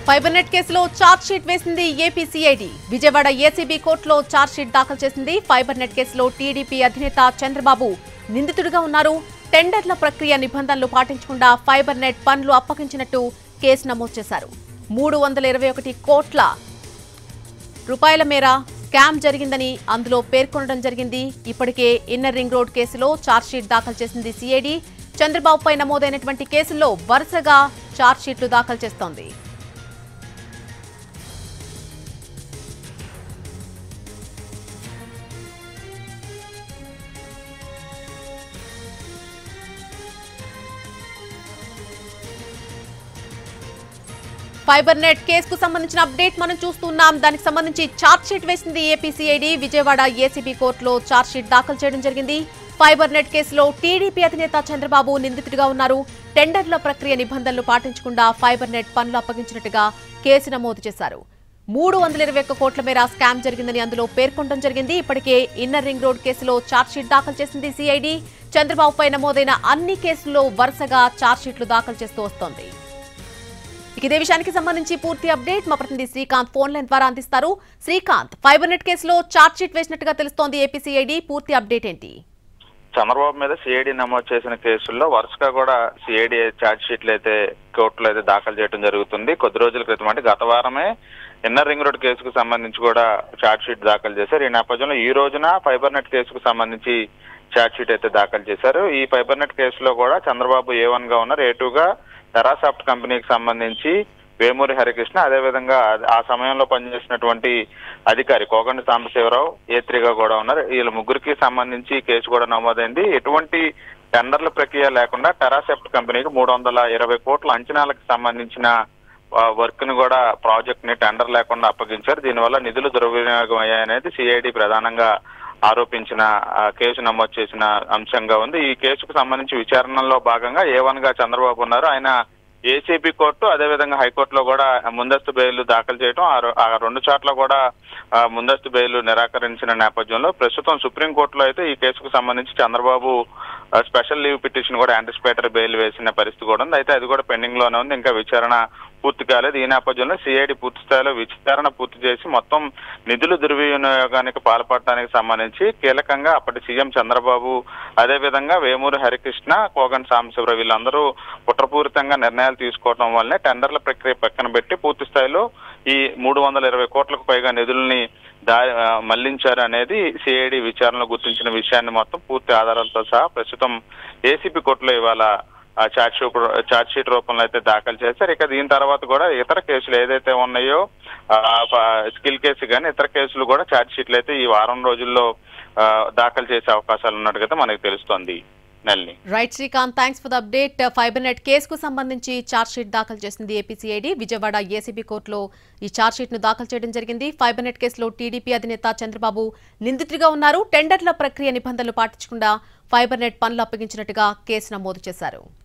fibre net కేసులో charge sheet వేసింది AP CID Vijayawada ACB కోర్టులో ఛార్జ్ షీట్ దాఖలు చేసింది ఫైబర్ నెట్ కేసులో టీడీపీ అధినేత చంద్రబాబు నిందితుడిగా ఉన్నారు టెండర్ల ప్రక్రియ నిబంధనలు పాటించకుండా ఫైబర్ నెట్ పనులు అప్పగించినట్టు కేసు నమోదు చేశారు మూడు వందల ఇరవై ఒకటి కోట్ల రూపాయల మేర స్కామ్ జరిగిందని అందులో పేర్కొనడం జరిగింది ఇప్పటికే ఇన్నర్ రింగ్ రోడ్ కేసులో ఛార్జ్షీట్ దాఖలు చేసింది సిఐడి చంద్రబాబుపై నమోదైనటువంటి కేసుల్లో వరుసగా ఛార్జ్షీట్లు దాఖలు చేస్తోంది ఫైబర్ నెట్ కేసుకు సంబంధించిన అప్డేట్ మనం చూస్తున్నాం దానికి సంబంధించి ఛార్జ్ షీట్ వేసింది ఏపీసీఐడి విజయవాడ ఏసీబీ కోర్టులో ఛార్జ్ షీట్ దాఖలు చేయడం జరిగింది ఫైబర్ నెట్ కేసులో టీడీపీ అధినేత చంద్రబాబు నిందితుడిగా ఉన్నారు టెండర్ల ప్రక్రియ నిబంధనలు పాటించకుండా ఫైబర్ నెట్ పనులు అప్పగించినట్టుగా కేసు నమోదు చేశారు మూడు వందల ఇరవై ఒక్క కోట్ల మేర స్కామ్ జరిగిందని అందులో పేర్కొనడం జరిగింది ఇప్పటికే ఇన్నర్ రింగ్ రోడ్ కేసులో ఛార్జ్ షీట్ దాఖలు చేసింది సిఐడి చంద్రబాబుపై నమోదైన అన్ని కేసుల్లో వరుసగా ఛార్జ్ షీట్లు దాఖలు చేస్తూ వస్తోంది ఇక ఇదే విషయానికి సంబంధించి పూర్తి అప్డేట్ మా ప్రతినిధి శ్రీకాంత్ ఫోన్ లైన్ ద్వారా అందిస్తారు శ్రీకాంత్ ఫైబర్ నెట్ కేసులో ఛార్జ్ షీట్ వేసినట్టుగా తెలుస్తోంది ఏపీసీఐడి పూర్తి అప్డేట్ ఏంటి చంద్రబాబు మీద సిఐడి నమోదు చేసిన కేసుల్లో వరుసగా కూడా సిఐడి ఛార్జ్ షీట్లు అయితే కోర్టులో అయితే దాఖలు చేయడం జరుగుతుంది కొద్ది రోజుల క్రితం అంటే గత వారమే ఇన్నర్ రింగ్ రోడ్ కేసుకు సంబంధించి కూడా ఛార్జ్ షీట్ దాఖలు చేశారు ఈ నేపథ్యంలో ఈ రోజున ఫైబర్ నెట్ కేసుకు సంబంధించి ఛార్జ్ షీట్ అయితే దాఖలు చేశారు ఈ ఫైబర్ నెట్ కేసులో కూడా చంద్రబాబు ఏ వన్ గా ఉన్నారు ఏ టూ గా తెరాసాఫ్ట్ కంపెనీకి సంబంధించి వేమూరి హరికృష్ణ అదేవిధంగా ఆ సమయంలో పనిచేసినటువంటి అధికారి కోగండ సాంబశివరావు ఏ త్రీగా కూడా ఉన్నారు వీళ్ళ ముగ్గురికి సంబంధించి కేసు కూడా నమోదైంది ఎటువంటి టెండర్ల ప్రక్రియ లేకుండా టెరాసెప్ట్ కంపెనీకి మూడు వందల ఇరవై కోట్ల అంచనాలకు సంబంధించిన వర్క్ ని కూడా ప్రాజెక్ట్ ని టెండర్ లేకుండా అప్పగించారు దీనివల్ల నిధులు దుర్వినియోగం అయ్యాయనేది సిఐడి ప్రధానంగా ఆరోపించిన ఆ, కేసు నమోదు చేసిన అంశంగా ఉంది ఈ కేసుకు సంబంధించి విచారణలో భాగంగా ఏ వన్ గా చంద్రబాబు ఉన్నారు ఆయన ఏసీబీ కోర్టు అదేవిధంగా హైకోర్టులో కూడా ముందస్తు బెయిల్ దాఖలు చేయడం ఆ రొ- ఆ రెండు చోట్ల కూడా ఆ, ముందస్తు బెయిల్ నిరాకరించిన నేపథ్యంలో ప్రస్తుతం సుప్రీంకోర్టులో అయితే ఈ కేసుకు సంబంధించి చంద్రబాబు ఆ, స్పెషల్ లీవ్ పిటిషన్ కూడా యాంటిసిపేటరీ బెయిల్ వేసిన పరిస్థితి కూడా ఉంది అయితే అది కూడా పెండింగ్ లోనే ఉంది ఇంకా విచారణ పూర్తి కాలేదు ఈ నేపథ్యంలో సిఐడి పూర్తి స్థాయిలో విచారణ పూర్తి చేసి మొత్తం నిధులు దుర్వినియోగానికి పాల్పడటానికి సంబంధించి కీలకంగా అప్పటి సీఎం చంద్రబాబు అదేవిధంగా వేమూరి హరికృష్ణ కోగన్ సాంబశివరావు వీళ్ళందరూ కుట్రపూరితంగా నిర్ణయాలు తీసుకోవడం వల్లనే టెండర్ల ప్రక్రియ పక్కన పెట్టి పూర్తి స్థాయిలో ఈ మూడు వందల ఇరవై కోట్లకు పైగా నిధుల్ని దారి ఆ, మళ్లించారు అనేది సిఐడి విచారణలో గుర్తించిన విషయాన్ని మొత్తం పూర్తి ఆధారాలతో సహా ప్రస్తుతం ఏసీబీ కోర్టులో ఇవాళ ఆ ఛార్జ్ షీట్ ఛార్జ్ షీట్ రూపంలో అయితే దాఖలు చేశారు ఇక దీని తర్వాత కూడా ఇతర కేసులు ఏదైతే ఉన్నాయో ఆ, ప- స్కిల్ కేసు కానీ ఇతర కేసులు కూడా ఛార్జ్ షీట్లు అయితే ఈ వారం రోజుల్లో ఆ, దాఖలు చేసే అవకాశాలు ఉన్నట్టుగా మనకు తెలుస్తోంది నెల్ని right Srikanth thanks for the update fiber net కేసుకు సంబంధించి ఛార్జ్ షీట్ దాఖలు చేసింది ఏపీసీఐడి విజయవాడ ఏసీబీ కోర్టులో ఈ ఛార్జ్ షీట్ ను దాఖలు చేయడం జరిగింది ఫైబర్ నెట్ కేసులో టీడీపీ అధినేత చంద్రబాబు నిందితుడిగా ఉన్నారు టెండర్ల ప్రక్రియ నిబంధనలు పాటించకుండా ఫైబర్ నెట్ పనులు అప్పగించినట్టుగా కేసు నమోదు చేశారు